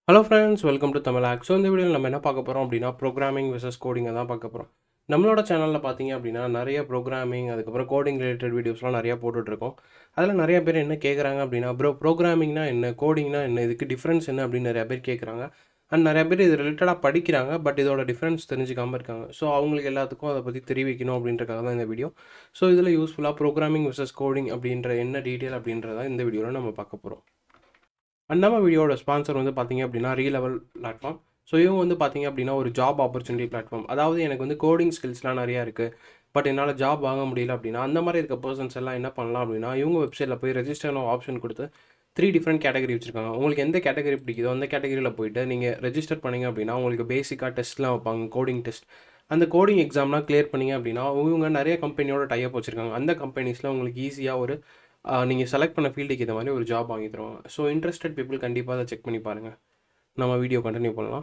hello friends welcome to Tamil ஆக்ஸ் so இந்த வீடியோவில் நம்ம என்ன பார்க்க போகிறோம் அப்படின்னா ப்ரோக்ராமிங் வெர்சஸ் கோடிங்கை தான் பார்க்க போகிறோம் நம்மளோட சேனலில் பார்த்தீங்க அப்படின்னா நிறைய ப்ரோக்ராமிங் அதுக்கப்புறம் கோடிங் ரிலேட்டட் வீடியோஸ்லாம் நிறையா போட்டுட்ருக்கோம் அதில் நிறைய பேர் என்ன கேட்குறாங்க அப்படின்னா ப்ரோ ப்ரோக்ராமிங்னா என்ன கோடிங்னா என்ன இதுக்கு டிஃப்ரென்ஸ் என்ன அப்படின்னு நிறைய பேர் கேட்குறாங்க அண்ட் நிறைய பேர் இது ரிலேட்டடாக படிக்கிறாங்க பட் இதோட டிஃப்ரென்ஸ் தெரிஞ்சுக்காமல் இருக்காங்க ஸோ அவங்களுக்கு எல்லாத்துக்கும் அதை பற்றி தெரிவிக்கணும் அப்படின்றக்காக தான் இந்த வீடியோ ஸோ இதில் யூஸ்ஃபுல்லாக ப்ரோக்ராமிங் வெர்சஸ் கோடிங் அப்படின்ற என்ன டீட்டெயில் அப்படின்றத இந்த வீடியோவில் நம்ம பார்க்க போகிறோம் அண்ட் நம்ம வீடியோட ஸ்பான்சர் வந்து பார்த்தீங்க அப்படின்னா ரீலெவல் பிளாட்ஃபார்ம் ஸோ இவங்க வந்து பார்த்தீங்க அப்படின்னா ஒரு ஜாப் ஆப்பர்ச்சுனிட்டி பிளாட்ஃபார்ம் அதாவது எனக்கு வந்து கோடிங் ஸ்கில்ஸ்லாம் நிறையா இருக்குது பட் என்னால் ஜாப் வாங்க முடியல அப்படின்னா அந்த மாதிரி இருக்க பர்சன்ஸ் எல்லாம் என்ன பண்ணலாம் அப்படின்னா இவங்க வெப்சைட்டில் போய் ரெஜிஸ்டர்னு ஆப்ஷன் கொடுத்து த்ரீ டிஃப்ரெண்ட் கேட்டகரி வச்சுருக்காங்க உங்களுக்கு எந்த கேட்டகரி பிடிக்குதோ அந்த கேட்டகரியில் போயிட்டு நீங்கள் ரெஜிஸ்டர் பண்ணீங்க அப்படின்னா உங்களுக்கு பேசிக்காக டெஸ்ட்லாம் வைப்பாங்க கோடிங் டெஸ்ட் அந்த கோடிங் எக்ஸாம்லாம் கிளியர் பண்ணீங்க அப்படின்னா இவங்க நிறைய கம்பெனியோட டைப் வச்சுருக்காங்க அந்த கம்பெனிஸில் உங்களுக்கு ஈஸியாக ஒரு நீங்கள் செலக்ட் பண்ண ஃபீல்டுக்கு இந்த மாதிரி ஒரு ஜாப் வாங்கி தருவாங்க ஸோ இன்ட்ரெஸ்டட் பீப்புள் கண்டிப்பாக அதை செக் பண்ணி பாருங்கள் நம்ம வீடியோ கண்டினியூ பண்ணலாம்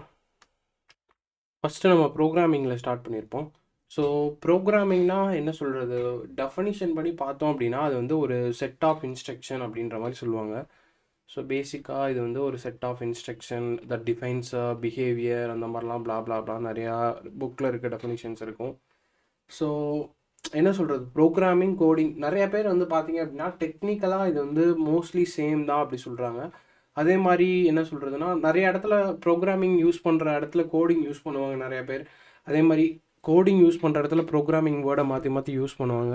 ஃபஸ்ட்டு நம்ம ப்ரோக்ராமிங்கில் ஸ்டார்ட் பண்ணியிருப்போம் ஸோ ப்ரோக்ராமிங்னா என்ன சொல்கிறது டெஃபனிஷன் படி பார்த்தோம் அப்படின்னா அது வந்து ஒரு செட் ஆஃப் இன்ஸ்ட்ரக்ஷன் அப்படின்ற மாதிரி சொல்லுவாங்க ஸோ பேசிக்காக இது வந்து ஒரு set of instruction that defines behaviour அந்த மாதிரிலாம் ப்ளா ப்ளா ப்ளா நிறையா புக்கில் இருக்க டெஃபனிஷன்ஸ் இருக்கும் ஸோ என்ன சொல்கிறது ப்ரோக்ராமிங் கோடிங் நிறைய பேர் வந்து பார்த்தீங்க அப்படின்னா டெக்னிக்கலாக இது வந்து மோஸ்ட்லி சேம் தான் அப்படி சொல்கிறாங்க அதே மாதிரி என்ன சொல்கிறதுனா நிறைய இடத்துல ப்ரோக்ராமிங் யூஸ் பண்ணுற இடத்துல கோடிங் யூஸ் பண்ணுவாங்க நிறைய பேர் அதே மாதிரி கோடிங் யூஸ் பண்ணுற இடத்துல ப்ரோக்ராமிங் வேர்டை மாற்றி மாற்றி யூஸ் பண்ணுவாங்க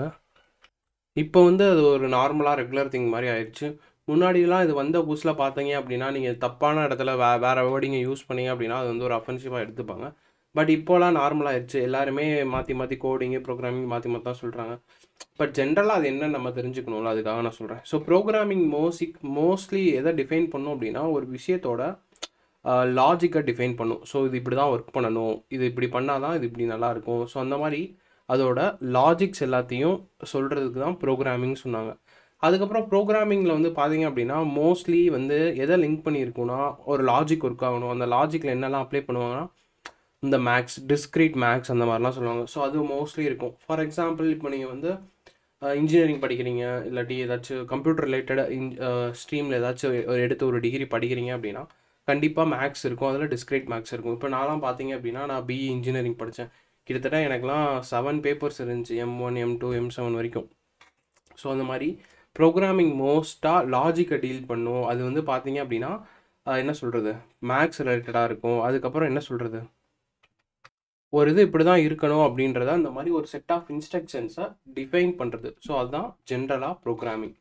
இப்போ வந்து அது ஒரு நார்மலாக ரெகுலர் திங் மாதிரி ஆயிடுச்சு முன்னாடிலாம் இது வந்த புதுசில் பார்த்தீங்க அப்படின்னா நீங்கள் தப்பான இடத்துல வே வேறு வேர்டிங்கை யூஸ் பண்ணீங்க அப்படின்னா அது வந்து ஒரு அஃபென்சிவாக எடுத்துப்பாங்க பட் இப்போலாம் நார்மலாகிடுச்சு எல்லாருமே மாற்றி மாற்றி கோடிங்கு ப்ரோக்ராமிங் மாற்றி மாற்றி தான் சொல்கிறாங்க பட் ஜென்ரலாக அது என்ன நம்ம தெரிஞ்சுக்கணும்ல அதுக்காக நான் சொல்கிறேன் ஸோ ப்ரோக்ராமிங் மோஸ்ட்லி மோஸ்ட்லி எதை டிஃபைன் பண்ணும் அப்படின்னா ஒரு விஷயத்தோட லாஜிக்கை டிஃபைன் பண்ணும் ஸோ இது இப்படி தான் ஒர்க் பண்ணணும் இது இப்படி பண்ணால் தான் இது இப்படி நல்லாயிருக்கும் ஸோ அந்த மாதிரி அதோட லாஜிக்ஸ் எல்லாத்தையும் சொல்கிறதுக்கு தான் ப்ரோக்ராமிங் சொன்னாங்க அதுக்கப்புறம் ப்ரோக்ராமிங்கில் வந்து பார்த்தீங்க அப்படின்னா மோஸ்ட்லி வந்து எதை லிங்க் பண்ணியிருக்குன்னா ஒரு லாஜிக் ஒர்க் ஆகணும் அந்த லாஜிக்கில் என்னெல்லாம் அப்ளை பண்ணுவாங்கன்னா இந்த மேக்ஸ் டிஸ்க்ரீட் மேக்ஸ் அந்த மாதிரிலாம் சொல்லுவாங்க ஸோ அது மோஸ்ட்லி இருக்கும் ஃபார் எக்ஸாம்பிள் இப்போ நீங்கள் வந்து இன்ஜினியரிங் படிக்கிறீங்க இல்லாட்டி ஏதாச்சும் கம்ப்யூட்டர் ரிலேட்டட் இன் ஸ்ட்ரீமில் ஏதாச்சும் ஒரு எடுத்து ஒரு டிகிரி படிக்கிறீங்க அப்படின்னா கண்டிப்பாக மேக்ஸ் இருக்கும் அதில் டிஸ்க்ரீட் மேக்ஸ் இருக்கும் இப்போ நான்லாம் பார்த்தீங்க அப்படின்னா நான் பிஇ இன்ஜினியரிங் படித்தேன் கிட்டத்தட்ட எனக்குலாம் செவன் பேப்பர்ஸ் இருந்துச்சு M one M two M seven வரைக்கும் ஸோ அந்த மாதிரி ப்ரோக்ராமிங் மோஸ்ட்டாக லாஜிக்கை டீல் பண்ணும் அது வந்து பார்த்தீங்க அப்படின்னா என்ன சொல்கிறது மேக்ஸ் ரிலேட்டடாக இருக்கும் அதுக்கப்புறம் என்ன சொல்கிறது ஒரு இது இப்படி தான் இருக்கணும் அப்படின்றத அந்த மாதிரி ஒரு செட் ஆஃப் இன்ஸ்ட்ரக்ஷன்ஸை டிஃபைன் பண்ணுறது ஸோ அதுதான் ஜென்ரலாக ப்ரோக்ராமிங்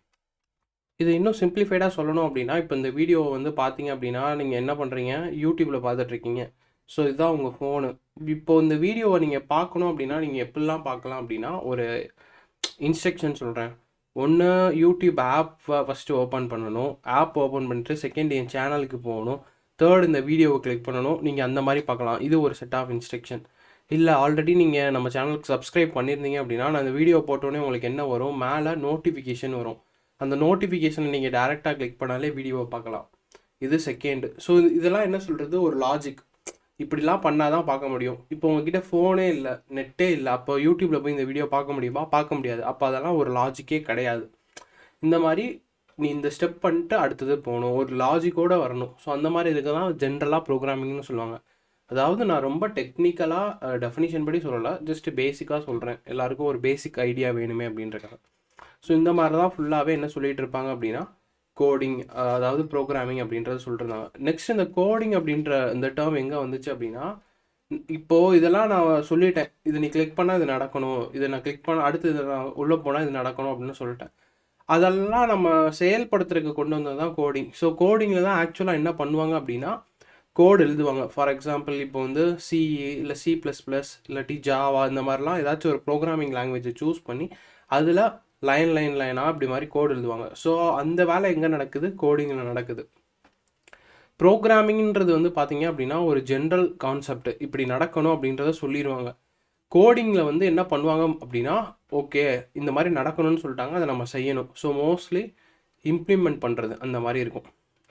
இது இன்னும் சிம்பிளிஃபைடாக சொல்லணும் அப்படின்னா இப்போ இந்த வீடியோ வந்து பார்த்தீங்க அப்படின்னா நீங்கள் என்ன பண்ணுறீங்க யூடியூப்பில் பார்த்துட்ருக்கீங்க ஸோ இதுதான் உங்கள் ஃபோனு இப்போ இந்த வீடியோவை நீங்கள் பார்க்கணும் அப்படின்னா நீங்கள் எப்படிலாம் பார்க்கலாம் அப்படின்னா ஒரு இன்ஸ்ட்ரக்ஷன் சொல்கிறேன் ஒன்று யூடியூப் ஆப் ஃபஸ்ட்டு ஓப்பன் பண்ணணும் ஆப் ஓப்பன் பண்ணிட்டு செகண்ட் என் சேனலுக்கு போகணும் தேர்ட் இந்த வீடியோவை கிளிக் பண்ணணும் நீங்கள் அந்த மாதிரி பார்க்கலாம் இது ஒரு செட் ஆஃப் இன்ஸ்ட்ரக்ஷன் இல்லை ஆல்ரெடி நீங்கள் நம்ம சேனலுக்கு சப்ஸ்கிரைப் பண்ணியிருந்தீங்க அப்படின்னா நான் அந்த வீடியோ போட்டோன்னே உங்களுக்கு என்ன வரும் மேலே நோட்டிஃபிகேஷன் வரும் அந்த நோட்டிஃபிகேஷனை நீங்கள் டேரெக்டாக கிளிக் பண்ணாலே வீடியோவை பார்க்கலாம் இது செகண்ட் ஸோ இதெல்லாம் என்ன சொல்கிறது ஒரு லாஜிக் இப்படிலாம் பண்ணால் தான் பார்க்க முடியும் இப்போ உங்ககிட்ட ஃபோனே இல்லை நெட்டே இல்லை அப்போ யூடியூப்பில் போய் இந்த வீடியோ பார்க்க முடியுமா பார்க்க முடியாது அப்போ அதெல்லாம் ஒரு லாஜிக்கே கிடையாது இந்த மாதிரி நீ இந்த ஸ்டெப் பண்ணிட்டு அடுத்தது போகணும் ஒரு லாஜிக்கோடு வரணும் ஸோ அந்த மாதிரி இதுக்கு தான் ஜென்ரலாக ப்ரோக்ராமிங்னு சொல்லுவாங்க அதாவது நான் ரொம்ப டெக்னிக்கலாக டெஃபினிஷன் படி சொல்லலை ஜஸ்ட் பேசிக்காக சொல்கிறேன் எல்லாருக்கும் ஒரு பேசிக் ஐடியா வேணுமே அப்படின்றக்காக ஸோ இந்த மாதிரி தான் ஃபுல்லாகவே என்ன சொல்லிகிட்டு இருப்பாங்க அப்படின்னா கோடிங் அதாவது ப்ரோக்ராமிங் அப்படின்றத சொல்லிருந்தாங்க நெக்ஸ்ட் இந்த கோடிங் அப்படின்ற இந்த டேர்ம் எங்கே வந்துச்சு அப்படின்னா இப்போது இதெல்லாம் நான் சொல்லிட்டேன் இது நீ கிளிக் பண்ணால் இது நடக்கணும் இதை நான் கிளிக் பண்ண அடுத்து இதை நான் உள்ளே போனால் இது நடக்கணும் அப்படின்னு சொல்லிட்டேன் அதெல்லாம் நம்ம செயல்படுத்துறதுக்கு கொண்டு வந்தது தான் கோடிங் ஸோ கோடிங்கில் தான் ஆக்சுவலாக என்ன பண்ணுவாங்க அப்படின்னா கோடு எழுதுவாங்க ஃபார் எக்ஸாம்பிள் இப்போ வந்து சிஇ இல்லை சி ப்ளஸ் ப்ளஸ் இல்லாட்டி ஜாவா இந்த மாதிரிலாம் ஏதாச்சும் ஒரு ப்ரோக்ராமிங் லாங்குவேஜை சூஸ் பண்ணி அதில் லைன் லைன் லைனாக அப்படி மாதிரி கோடு எழுதுவாங்க ஸோ அந்த வேலை எங்கே நடக்குது கோடிங்கில் நடக்குது ப்ரோக்ராமிங்ன்றது வந்து பார்த்தீங்க அப்படின்னா ஒரு ஜென்ரல் கான்செப்ட் இப்படி நடக்கணும் அப்படின்றத சொல்லிடுவாங்க கோடிங்கில் வந்து என்ன பண்ணுவாங்க அப்படின்னா ஓகே இந்த மாதிரி நடக்கணும்னு சொல்லிட்டாங்க அதை நம்ம செய்யணும் ஸோ மோஸ்ட்லி இம்ப்ளிமெண்ட் பண்ணுறது அந்த மாதிரி இருக்கும்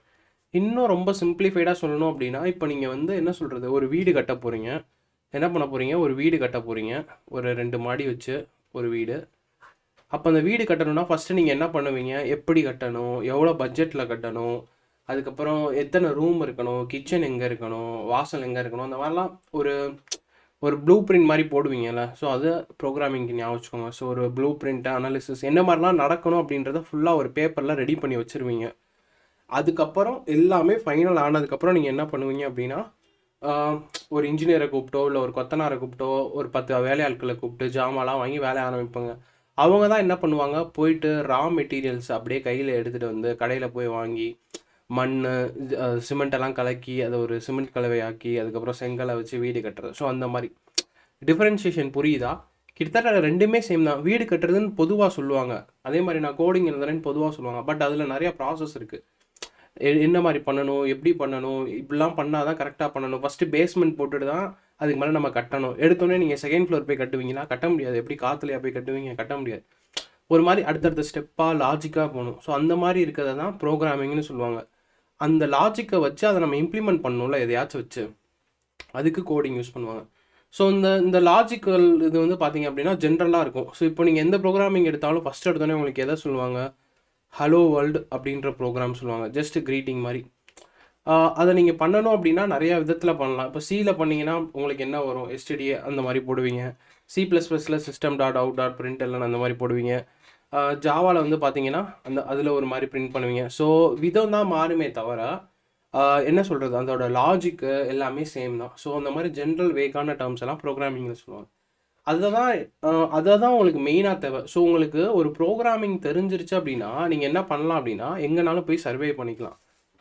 இன்னும் ரொம்ப சிம்பிளிஃபைடாக சொல்லணும் அப்படின்னா இப்போ நீங்கள் வந்து என்ன சொல்கிறது ஒரு வீடு கட்ட போகிறீங்க என்ன பண்ண போகிறீங்க ஒரு வீடு கட்ட போகிறீங்க ஒரு ரெண்டு மாடி வச்சு ஒரு வீடு அப்போ அந்த வீடு கட்டணும்னா ஃபஸ்ட்டு நீங்கள் என்ன பண்ணுவீங்க எப்படி கட்டணும் எவ்வளோ பட்ஜெட்டில் கட்டணும் அதுக்கப்புறம் எத்தனை ரூம் இருக்கணும் கிச்சன் எங்கே இருக்கணும் வாசல் எங்கே இருக்கணும் அந்த மாதிரிலாம் ஒரு ஒரு ப்ளூ பிரிண்ட் மாதிரி போடுவீங்கல்ல ஸோ அது ப்ரோக்ராமிங்க்கு ஞாபகம் வச்சுக்கோங்க ஸோ ஒரு ப்ளூ பிரிண்ட் அனாலிசிஸ் என்ன மாதிரிலாம் நடக்கணும் அப்படின்றத ஃபுல்லாக ஒரு பேப்பரில் ரெடி பண்ணி வச்சுருவீங்க அதுக்கப்புறம் எல்லாமே ஃபைனல் ஆனதுக்கப்புறம் நீங்கள் என்ன பண்ணுவீங்க அப்படின்னா ஆஹ், ஒரு இன்ஜினியரை கூப்பிட்டோ இல்லை ஒரு கொத்தனாரை கூப்பிட்டோ ஒரு பத்து வேலையாட்களை கூப்பிட்டு ஜாமான்லாம் வாங்கி வேலைய ஆரம்பிப்பாங்க அவங்க தான் என்ன பண்ணுவாங்க போயிட்டு ரா மெட்டீரியல்ஸ் அப்படியே கையில் எடுத்துகிட்டு வந்து கடையில் போய் வாங்கி மண் சிமெண்ட் எல்லாம் கலக்கி அதை ஒரு சிமெண்ட் கலவையாக்கி அதுக்கப்புறம் செங்கலை வச்சு வீடு கட்டுறது ஸோ அந்த மாதிரி டிஃபரன்ஷியேஷன் புரியுதா கிட்டத்தட்ட ரெண்டுமே சேம் தான் வீடு கட்டுறதுன்னு பொதுவாக சொல்லுவாங்க அதே மாதிரி நான் கோடிங் எழுதுறேன்னு பொதுவாக சொல்லுவாங்க பட் அதில் நிறைய ப்ராசஸ் இருக்குது என்ன மாதிரி பண்ணணும் எப்படி பண்ணணும் இப்படிலாம் பண்ணால் தான் கரெக்டாக பண்ணணும் ஃபஸ்ட்டு பேஸ்மெண்ட் போட்டுட்டு தான் அதுக்கு மேலே நம்ம கட்டணும் எடுத்தோடனே நீங்கள் செகண்ட் ஃப்ளோர் போய் கட்டுவீங்களா கட்ட முடியாது எப்படி காற்றுலையா போய் கட்டுவீங்க கட்ட முடியாது ஒரு மாதிரி அடுத்தடுத்த ஸ்டெப்பாக லாஜிக்காக போகணும் ஸோ அந்த மாதிரி இருக்கிறத தான் ப்ரோக்ராமிங்னு சொல்லுவாங்க அந்த லாஜிக்கை வச்சு அதை நம்ம இம்ப்ளிமெண்ட் பண்ணணும்ல எதையாச்சும் வச்சு அதுக்கு கோடிங் யூஸ் பண்ணுவாங்க ஸோ இந்த இந்த லாஜிக்கல் இது வந்து பார்த்தீங்க அப்படின்னா ஜென்ரலாக இருக்கும் ஸோ இப்போ நீங்கள் எந்த ப்ரோக்ராமிங் எடுத்தாலும் ஃபஸ்ட் எடுத்தோடனே உங்களுக்கு எதை சொல்லுவாங்க ஹலோ வேர்ல்டு அப்படின்ற ப்ரோக்ராம் சொல்லுவாங்க ஜஸ்ட் க்ரீட்டிங் மாதிரி ஆஹ் அதை நீங்கள் பண்ணணும் அப்படின்னா நிறையா விதத்தில் பண்ணலாம் இப்போ சியில் பண்ணீங்கன்னா உங்களுக்கு என்ன வரும் எஸ்டிடிஏ அந்த மாதிரி போடுவீங்க சி ப்ளஸ் ப்ளஸில் system dot out dot print எல்லாம் அந்த மாதிரி போடுவீங்க ஜாவாவில் வந்து பார்த்தீங்கன்னா அந்த அதில் ஒரு மாதிரி பிரிண்ட் பண்ணுவீங்க ஸோ விதம் தான் மாறுமே தவிர ஆஹ் என்ன சொல்கிறது அதோட லாஜிக்கு எல்லாமே சேம் தான் ஸோ அந்த மாதிரி ஜென்ரல் வேக்கான டேர்ம்ஸ் எல்லாம் ப்ரோக்ராமிங்கில் சொல்லுவாங்க அதை தான் அதை தான் உங்களுக்கு மெயினாக தேவை ஸோ உங்களுக்கு ஒரு ப்ரோக்ராமிங் தெரிஞ்சிருச்சு அப்படின்னா நீங்கள் என்ன பண்ணலாம் அப்படின்னா எங்கேனாலும் போய் சர்வே பண்ணிக்கலாம்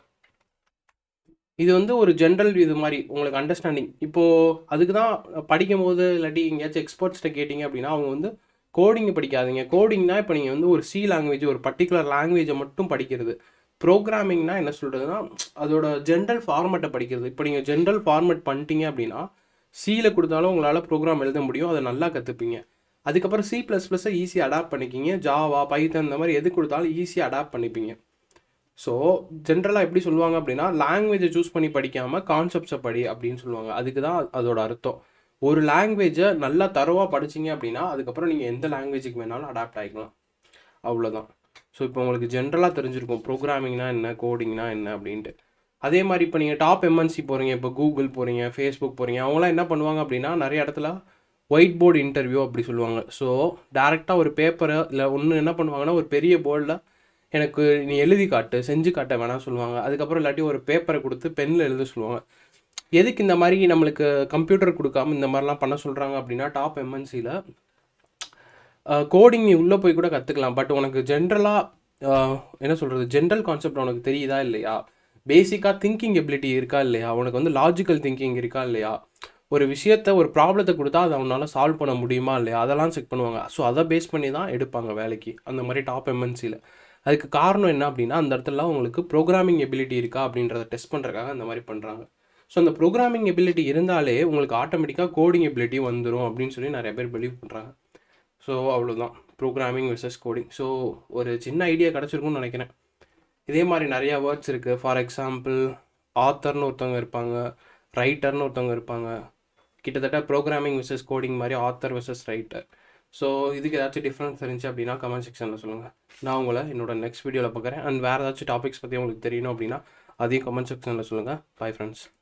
இது வந்து ஒரு ஜென்ரல் இது மாதிரி உங்களுக்கு அண்டர்ஸ்டாண்டிங் இப்போது அதுக்கு தான் படிக்கும் போது இல்லாட்டி எங்கேயாச்சும் எக்ஸ்பர்ட்ஸ்கிட்ட கேட்டிங்க அப்படின்னா அவங்க வந்து கோடிங் படிக்காதீங்க கோடிங்னா இப்போ நீங்கள் வந்து ஒரு சி லாங்குவேஜ் ஒரு பர்டிகுலர் லாங்குவேஜை மட்டும் படிக்கிறது ப்ரோக்ராமிங்னா என்ன சொல்கிறதுனா அதோட ஜென்ரல் ஃபார்மேட்டை படிக்கிறது இப்போ நீங்கள் ஜென்ரல் ஃபார்மேட் பண்ணிட்டீங்க அப்படின்னா சியில் கொடுத்தாலும் உங்களால் ப்ரோக்ராம் எழுத முடியும் அதை நல்லா கற்றுப்பீங்க அதுக்கப்புறம் சி ப்ளஸ் ப்ளஸ்ஸை ஈஸியாக அடாப்ட் பண்ணிக்கிங்க ஜாவா பைத்தன் இந்த மாதிரி எது கொடுத்தாலும் ஈஸியாக அடாப்ட் பண்ணிப்பீங்க ஸோ ஜென்ரலாக எப்படி சொல்லுவாங்க அப்படின்னா லாங்குவேஜை சூஸ் பண்ணி படிக்காமல் கான்செப்ட்ஸை படி அப்படின்னு சொல்லுவாங்க அதுக்கு தான் அதோட அர்த்தம் ஒரு லாங்குவேஜை நல்லா தரவாக படிச்சீங்க அப்படின்னா அதுக்கப்புறம் நீங்கள் எந்த லாங்குவேஜுக்கு வேணாலும் அடாப்ட் ஆகிக்கலாம் அவ்வளோதான் ஸோ இப்போ உங்களுக்கு ஜென்ரலாக தெரிஞ்சிருக்கும் ப்ரோக்ராமிங்னா என்ன கோடிங்னா என்ன அப்படின்ட்டு அதே மாதிரி இப்போ நீங்கள் டாப் எம்என்சி போகிறீங்க இப்போ கூகுள் போகிறீங்க ஃபேஸ்புக் போகிறீங்க அவங்களாம் என்ன பண்ணுவாங்க அப்படின்னா நிறைய இடத்துல ஒயிட் போர்டு இன்டர்வியூ அப்படி சொல்லுவாங்க ஸோ டேரெக்டாக ஒரு பேப்பரை இல்லை ஒன்று என்ன பண்ணுவாங்கன்னா ஒரு பெரிய போர்டில் எனக்கு நீ எழுதி காட்டு செஞ்சு காட்ட வேணாம் சொல்லுவாங்க அதுக்கப்புறம் இல்லாட்டி ஒரு பேப்பரை கொடுத்து பென்னில் எழுத சொல்லுவாங்க எதுக்கு இந்த மாதிரி நம்மளுக்கு கம்ப்யூட்டர் கொடுக்காம இந்த மாதிரிலாம் பண்ண சொல்கிறாங்க அப்படின்னா டாப் எம்என்சியில் கோடிங் நீ உள்ளே போய் கூட கற்றுக்கலாம் பட் உனக்கு ஜென்ரலாக என்ன சொல்கிறது ஜென்ரல் கான்செப்ட் உனக்கு தெரியுதா இல்லையா பேசிக்காக திங்கிங் எபிலிட்டி இருக்கா இல்லையா உனக்கு வந்து லாஜிக்கல் திங்கிங் இருக்கா இல்லையா ஒரு விஷயத்த ஒரு ப்ராப்ளத்தை கொடுத்தா அதை அவனால சால்வ் பண்ண முடியுமா இல்லையா அதெல்லாம் செக் பண்ணுவாங்க ஸோ அதை பேஸ் பண்ணி தான் எடுப்பாங்க வேலைக்கு அந்த மாதிரி டாப் எம்என்சியில் அதுக்கு காரணம் என்ன அப்படின்னா அந்த இடத்துல உங்களுக்கு ப்ரோக்ராமிங் எபிலிட்டி இருக்கா அப்படின்றத டெஸ்ட் பண்ணுறதுக்காக அந்த மாதிரி பண்ணுறாங்க ஸோ அந்த ப்ரோக்ராமிங் எபிலிட்டி இருந்தாலே உங்களுக்கு ஆட்டோமேட்டிக்காக கோடிங் எபிலிட்டி வந்துடும் அப்படின்னு சொல்லி நிறைய பேர் பிலீவ் பண்ணுறாங்க ஸோ அவ்வளோதான் ப்ரோக்ராமிங் வெர்சஸ் கோடிங் ஸோ ஒரு சின்ன ஐடியா கிடச்சிருக்கும்னு நினைக்கிறேன் இதே மாதிரி நிறையா வேர்ட்ஸ் இருக்குது ஃபார் எக்ஸாம்பிள் ஆத்தர்னு ஒருத்தவங்க இருப்பாங்க ரைட்டர்னு ஒருத்தவங்க இருப்பாங்க கிட்டத்தட்ட ப்ரோக்ராமிங் வெர்சஸ் கோடிங் மாதிரி ஆத்தர் வெர்சஸ் ரைட்டர் ஸோ இதுக்கு ஏதாச்சும் டிஃப்ரென்ஸ் இருந்துச்சு அப்படின்னா கமெண்ட் செக்ஷனில் சொல்லுங்கள் நான் உங்களை என்னோட நெக்ஸ்ட் வீடியோவில் பார்க்குறேன் அண்ட் வேறு ஏதாச்சும் டாபிக்ஸ் பற்றி உங்களுக்கு தெரியணும் அப்படின்னா அதையும் கமெண்ட் செக்ஷனில் சொல்லுங்கள் பை ஃப்ரெண்ட்ஸ்